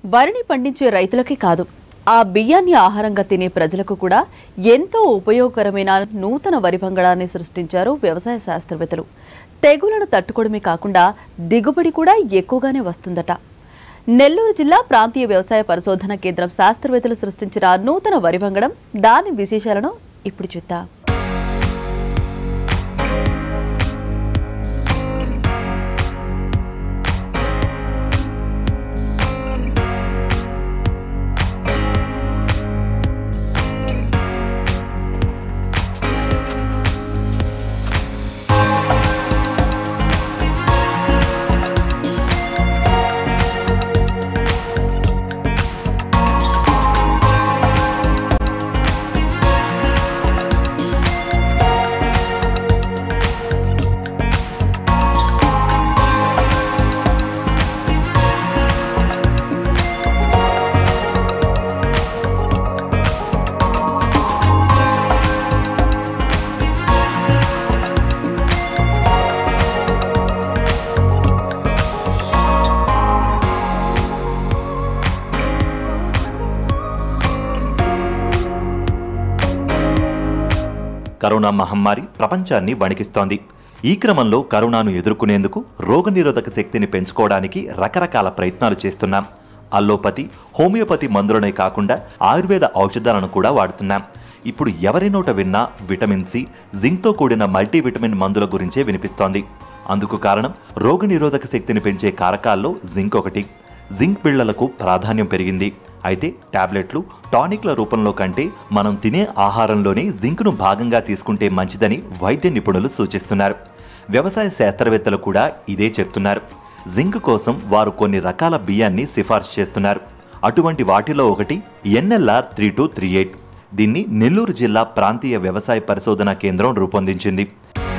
వరిని పండించే రైతులకే కాదు ఆ బియ్యాన్ని ఆహారంగా తినే ప్రజలకు కూడా ఎంతో ఉపయోగకరమైన నూతన వరి వంగడాన్ని సృష్టించారు వ్యవసాయ శాస్త్రవేత్తలు తెగులను తట్టుకోవడమే కాకుండా దిగుబడి కూడా ఎక్కువగానే వస్తుందట నెల్లూరు జిల్లా ప్రాంతీయ వ్యవసాయ పరిశోధన కేంద్రం శాస్త్రవేత్తలు సృష్టించిన నూతన వరి వంగడం దాని విశేషాలను ఇప్పుడు చూద్దాం కరోనా మహమ్మారి ప్రపంచాన్ని వణికిస్తోంది ఈ క్రమంలో కరోనాను ఎదుర్కొనేందుకు రోగనిరోధక శక్తిని పెంచుకోవడానికి రకరకాల ప్రయత్నాలు చేస్తున్నాం అల్లోపతి హోమియోపతి మందులనే కాకుండా ఆయుర్వేద ఔషధాలను కూడా వాడుతున్నాం ఇప్పుడు ఎవరి నోట విన్నా విటమిన్ సి జింక్తో కూడిన మల్టీవిటమిన్ మందుల గురించే వినిపిస్తోంది అందుకు కారణం రోగనిరోధక శక్తిని పెంచే కారకాల్లో జింక్ ఒకటి జింక్ పిళ్లలకు ప్రాధాన్యం పెరిగింది అయితే టాబ్లెట్లు టానిక్ల రూపంలో కంటే మనం తినే ఆహారంలోనే జింక్ను భాగంగా తీసుకుంటే మంచిదని వైద్య నిపుణులు సూచిస్తున్నారు వ్యవసాయ శాస్త్రవేత్తలు కూడా ఇదే చెప్తున్నారు జింక్ కోసం వారు కొన్ని రకాల బియ్యాన్ని సిఫార్సు చేస్తున్నారు అటువంటి వాటిలో ఒకటి NLR three two three eight దీన్ని నెల్లూరు జిల్లా ప్రాంతీయ వ్యవసాయ పరిశోధన కేంద్రం రూపొందించింది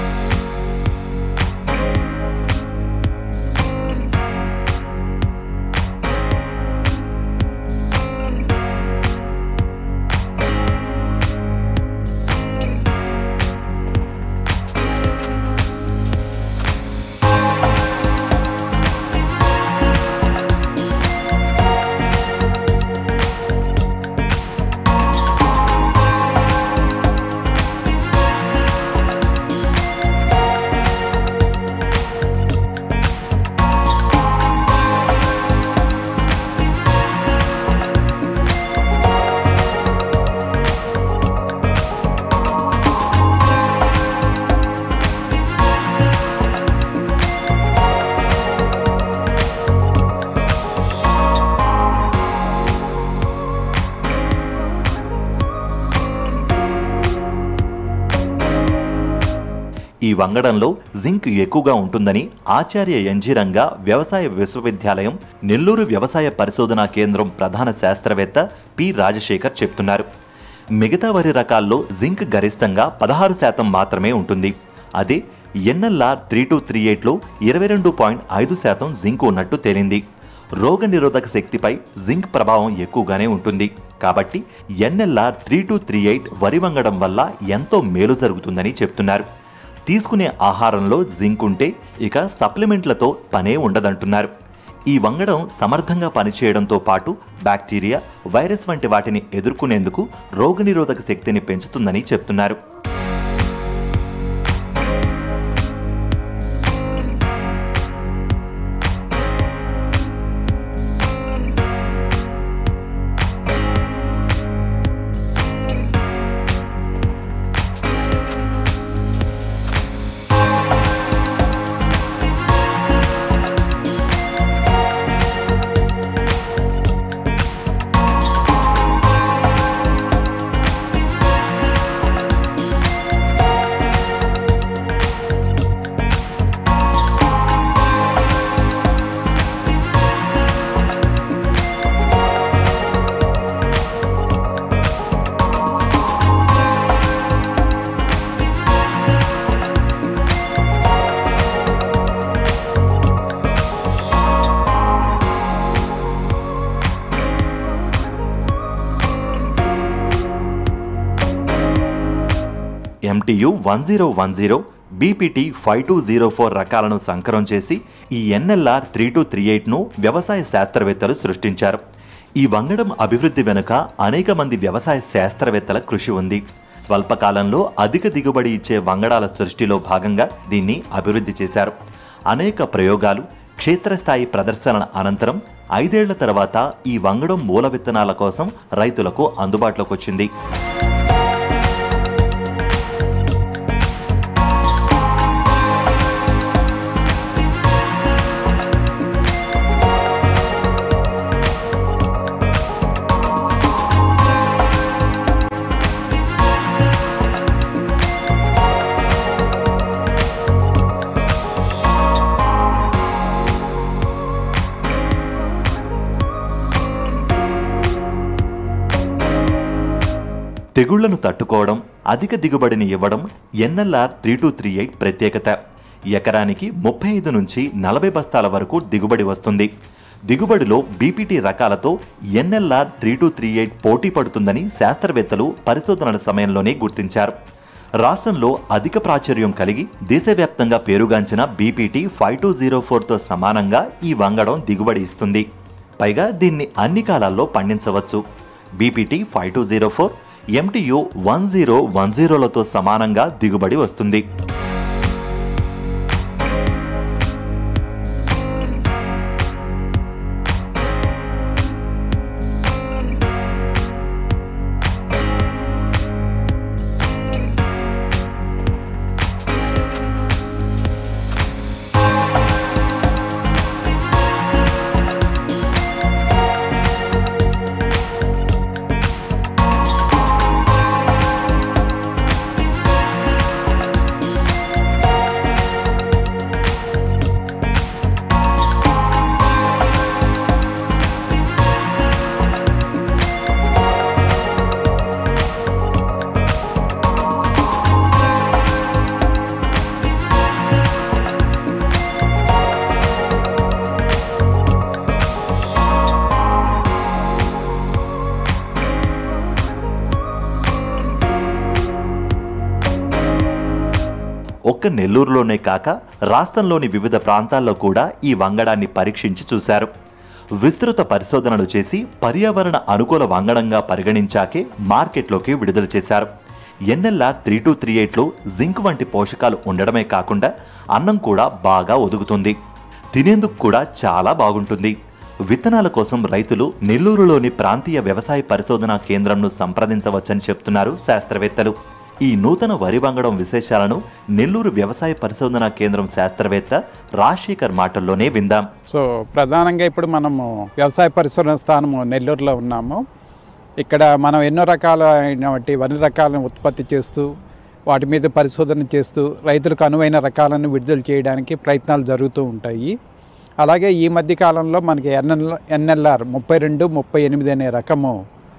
ఈ వంగడంలో జింక్ ఎక్కువగా ఉంటుందని ఆచార్య ఎంజీరంగా వ్యవసాయ విశ్వవిద్యాలయం నెల్లూరు వ్యవసాయ పరిశోధనా కేంద్రం ప్రధాన శాస్త్రవేత్త పి రాజశేఖర్ చెప్తున్నారు మిగతా వరి రకాల్లో జింక్ గరిష్టంగా పదహారు శాతం మాత్రమే ఉంటుంది అదే ఎన్ఎల్ఆర్ త్రీ టూ త్రీ ఎయిట్లో ఇరవై రెండు పాయింట్ ఐదు శాతం జింక్ ఉన్నట్టు తేలింది రోగ నిరోధక శక్తిపై జింక్ ప్రభావం ఎక్కువగానే ఉంటుంది కాబట్టి NLR three two three eight వరి వంగడం వల్ల ఎంతో మేలు జరుగుతుందని చెప్తున్నారు తీసుకునే ఆహారంలో జింక్ ఉంటే ఇక సప్లిమెంట్లతో పనే ఉండదంటున్నారు ఈ వంగడం సమర్థంగా పనిచేయడంతో పాటు బ్యాక్టీరియా వైరస్ వంటి వాటిని ఎదుర్కొనేందుకు రోగనిరోధక శక్తిని పెంచుతుందని చెప్తున్నారు MTU one zero one zero BPT five two zero four రకాలను సంకరం చేసి ఈ ఎన్ఎల్ఆర్ త్రీ టూ త్రీ ఎయిట్ను వ్యవసాయ శాస్త్రవేత్తలు సృష్టించారు ఈ వంగడం అభివృద్ధి వెనుక అనేక మంది వ్యవసాయ శాస్త్రవేత్తల కృషి ఉంది స్వల్పకాలంలో అధిక దిగుబడి ఇచ్చే వంగడాల సృష్టిలో భాగంగా దీన్ని అభివృద్ధి చేశారు అనేక ప్రయోగాలు క్షేత్రస్థాయి ప్రదర్శనల అనంతరం ఐదేళ్ల తర్వాత ఈ వంగడం మూల విత్తనాల కోసం రైతులకు అందుబాటులోకి వచ్చింది తెగుళ్లను తట్టుకోవడం అధిక దిగుబడిని ఇవ్వడం NLR three two three eight ప్రత్యేకత ఎకరానికి ముప్పై ఐదు నుంచి నలభై బస్తాల వరకు దిగుబడి వస్తుంది దిగుబడిలో బీపీటీ రకాలతో NLR three two three eight పోటీ పడుతుందని శాస్త్రవేత్తలు పరిశోధనల సమయంలోనే గుర్తించారు రాష్ట్రంలో అధిక ప్రాచుర్యం కలిగి దేశవ్యాప్తంగా పేరుగాంచిన బీపీటీ ఫైవ్ టూ జీరో ఫోర్తో సమానంగా ఈ వంగడం దిగుబడి ఇస్తుంది పైగా దీన్ని అన్ని కాలాల్లో పండించవచ్చు BPT five two zero four MTU one zero one జీరోలతో సమానంగా దిగుబడి వస్తుంది ఒక్క నెల్లూరులోనే కాక రాష్ట్రంలోని వివిధ ప్రాంతాల్లో కూడా ఈ వంగడాన్ని పరీక్షించి చూశారు విస్తృత పరిశోధనలు చేసి పర్యావరణ అనుకూల వంగడంగా పరిగణించాకే మార్కెట్లోకి విడుదల చేశారు ఎన్ఎల్ఆర్ త్రీ టూ త్రీ ఎయిట్లో జింక్ వంటి పోషకాలు ఉండడమే కాకుండా అన్నం కూడా బాగా ఒదుగుతుంది తినేందుకు కూడా చాలా బాగుంటుంది విత్తనాల కోసం రైతులు నెల్లూరులోని ప్రాంతీయ వ్యవసాయ పరిశోధనా కేంద్రంను సంప్రదించవచ్చని చెప్తున్నారు శాస్త్రవేత్తలు ఈ నూతన వరి వంగడం విశేషాలను నెల్లూరు వ్యవసాయ పరిశోధనా కేంద్రం శాస్త్రవేత్త రాజశేఖర్ మాటల్లోనే విందాం సో ప్రధానంగా ఇప్పుడు మనము వ్యవసాయ పరిశోధన స్థానము నెల్లూరులో ఉన్నాము ఇక్కడ మనం ఎన్నో రకాలైనటువంటి వరి రకాలను ఉత్పత్తి చేస్తూ వాటి మీద పరిశోధన చేస్తూ రైతులకు అనువైన రకాలను విడుదల చేయడానికి ప్రయత్నాలు జరుగుతూ ఉంటాయి అలాగే ఈ మధ్య కాలంలో మనకి ఎన్ఎల్ ఎన్ఎల్ఆర్ ముప్పై రెండు ముప్పై ఎనిమిది అనే రకము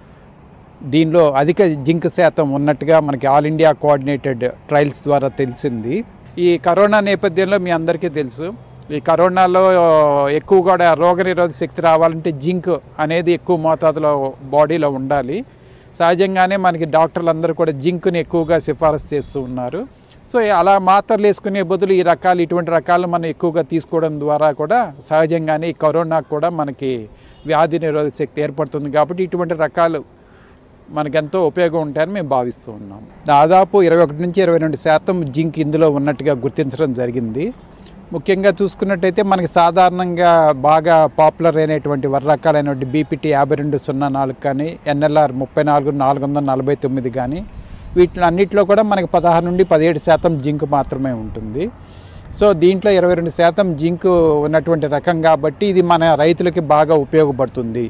దీనిలో అధిక జింక్ శాతం ఉన్నట్టుగా మనకి ఆల్ ఇండియా కోఆర్డినేటెడ్ ట్రయల్స్ ద్వారా తెలిసింది ఈ కరోనా నేపథ్యంలో మీ అందరికీ తెలుసు ఈ కరోనాలో ఎక్కువ కూడా రోగనిరోధక శక్తి రావాలంటే జింక్ అనేది ఎక్కువ మోతాదులో బాడీలో ఉండాలి సహజంగానే మనకి డాక్టర్లు అందరూ కూడా జింక్ని ఎక్కువగా సిఫారసు చేస్తూ ఉన్నారు సో అలా మాత్రలు వేసుకునే బదులు ఈ రకాలు ఇటువంటి రకాలు మనం ఎక్కువగా తీసుకోవడం ద్వారా కూడా సహజంగానే ఈ కరోనాకు కూడా మనకి వ్యాధి నిరోధక శక్తి ఏర్పడుతుంది కాబట్టి ఇటువంటి రకాలు మనకెంతో ఉపయోగం ఉంటాయని మేము భావిస్తూ ఉన్నాం దాదాపు ఇరవై ఒకటి నుంచి ఇరవై రెండు శాతం జింక్ ఇందులో ఉన్నట్టుగా గుర్తించడం జరిగింది ముఖ్యంగా చూసుకున్నట్టయితే మనకి సాధారణంగా బాగా పాపులర్ అయినటువంటి వరి రకాలైనటువంటి బీపీటీ యాభై రెండు సున్నా నాలుగు కానీ ఎన్ఎల్ఆర్ ముప్పై నాలుగు నాలుగు వందల నలభై తొమ్మిది కానీ వీటిలో అన్నింటిలో కూడా మనకి పదహారు నుండి పదిహేడు శాతం జింక్ మాత్రమే ఉంటుంది సో దీంట్లో ఇరవై రెండు శాతం జింక్ ఉన్నటువంటి రకం కాబట్టి ఇది మన రైతులకి బాగా ఉపయోగపడుతుంది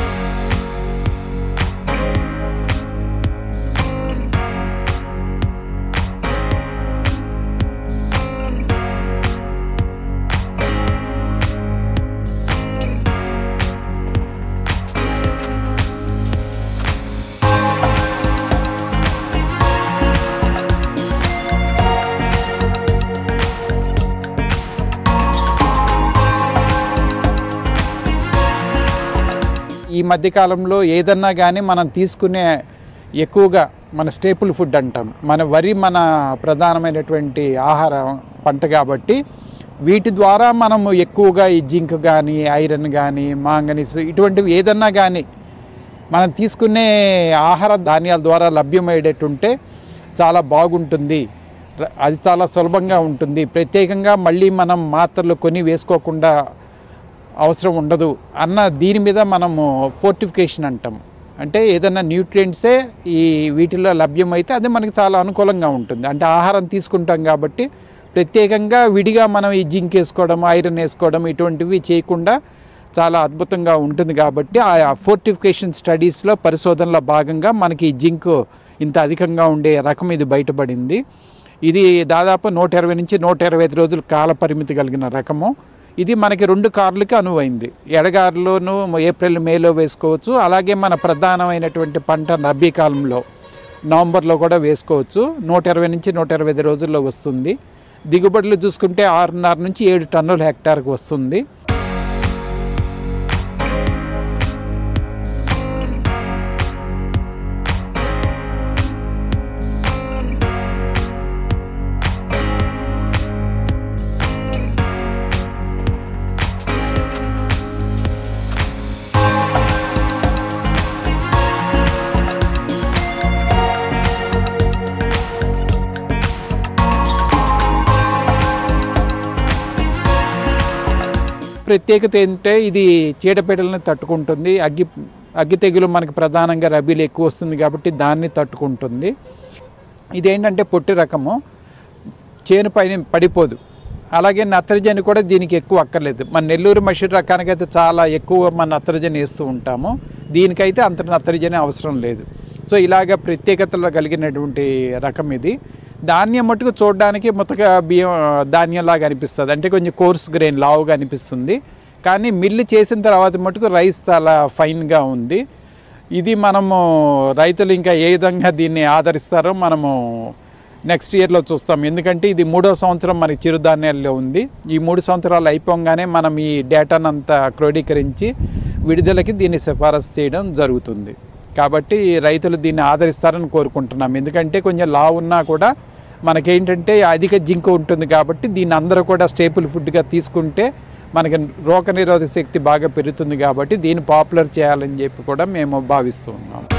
ఈ మధ్యకాలంలో ఏదన్నా కానీ మనం తీసుకునే ఎక్కువగా మన స్టేపుల్ ఫుడ్ అంటాం మన వరి మన ప్రధానమైనటువంటి ఆహార పంట కాబట్టి వీటి ద్వారా మనము ఎక్కువగా ఈ జింక్ కానీ ఐరన్ కానీ మాంగనీస్ ఇటువంటివి ఏదన్నా కానీ మనం తీసుకునే ఆహార ధాన్యాల ద్వారా లభ్యమయ్యేటట్టుంటే చాలా బాగుంటుంది ర- అది చాలా సులభంగా ఉంటుంది ప్రత్యేకంగా మళ్ళీ మనం మాత్రలు కొని వేసుకోకుండా అవసరం ఉండదు అన్న దీని మీద మనము ఫోర్టిఫికేషన్ అంటాం అంటే ఏదైనా న్యూట్రియంట్సే ఈ వీటిలో లభ్యమైతే అది మనకి చాలా అనుకూలంగా ఉంటుంది అంటే ఆహారం తీసుకుంటాం కాబట్టి ప్రత్యేకంగా విడిగా మనం ఈ జింక్ వేసుకోవడం ఐరన్ వేసుకోవడం ఇటువంటివి చేయకుండా చాలా అద్భుతంగా ఉంటుంది కాబట్టి ఆ ఫోర్టిఫికేషన్ స్టడీస్లో పరిశోధనలో భాగంగా మనకి ఈ జింక్ ఇంత అధికంగా ఉండే రకం ఇది బయటపడింది ఇది దాదాపు నూట ఇరవై నుంచి నూట ఇరవై ఐదు రోజుల కాల పరిమితి కలిగిన రకము ఇది మనకి రెండు కార్లకి అనువైంది ఎడగారులోను ఏప్రిల్ మేలో వేసుకోవచ్చు అలాగే మన ప్రధానమైనటువంటి పంట రబీ కాలంలో నవంబర్లో కూడా వేసుకోవచ్చు నూట ఇరవై నుంచి నూట ఇరవై ఐదు రోజుల్లో వస్తుంది దిగుబడులు చూసుకుంటే ఆరున్నర నుంచి ఏడు టన్నుల హెక్టార్కి వస్తుంది ప్రత్యేకత ఏంటంటే ఇది చీడపీడలను తట్టుకుంటుంది అగ్గి అగ్గి తెగులు మనకి ప్రధానంగా రబీలో ఎక్కువ వస్తుంది కాబట్టి దాన్ని తట్టుకుంటుంది ఇదేంటంటే పొట్టి రకము చేను పైన పడిపోదు అలాగే నత్రజని కూడా దీనికి ఎక్కువ అక్కర్లేదు మన నెల్లూరు మషూర్ రకానికైతే చాలా ఎక్కువ మన నత్రజని వేస్తూ ఉంటాము దీనికైతే అంత నత్రజని అవసరం లేదు సో ఇలాగ ప్రత్యేకతలు కలిగినటువంటి రకం ఇది ధాన్యం మటుకు చూడడానికి ముతక బియ్యం ధాన్యంలాగా అనిపిస్తుంది అంటే కొంచెం కోర్స్ గ్రెయిన్ లావుగా అనిపిస్తుంది కానీ మిల్లు చేసిన తర్వాత మటుకు రైస్ చాలా ఫైన్గా ఉంది ఇది మనము రైతులు ఇంకా ఏ విధంగా దీన్ని ఆదరిస్తారో మనము నెక్స్ట్ ఇయర్లో చూస్తాం ఎందుకంటే ఇది మూడో సంవత్సరం మనకి చిరుధాన్యాల్లో ఉంది ఈ మూడు సంవత్సరాలు అయిపోగానే మనం ఈ డేటాను అంతా క్రోడీకరించి విడుదలకి దీన్ని సిఫారసు చేయడం జరుగుతుంది కాబట్టి రైతులు దీన్ని ఆదరిస్తారని కోరుకుంటున్నాం ఎందుకంటే కొంచెం లా ఉన్నా కూడా మనకేంటంటే అధిక జింక్ ఉంటుంది కాబట్టి దీన్ని అందరూ కూడా స్టేపుల్ ఫుడ్గా తీసుకుంటే మనకి రోగ నిరోధక శక్తి బాగా పెరుగుతుంది కాబట్టి దీన్ని పాపులర్ చేయాలని చెప్పి కూడా మేము భావిస్తూ ఉన్నాం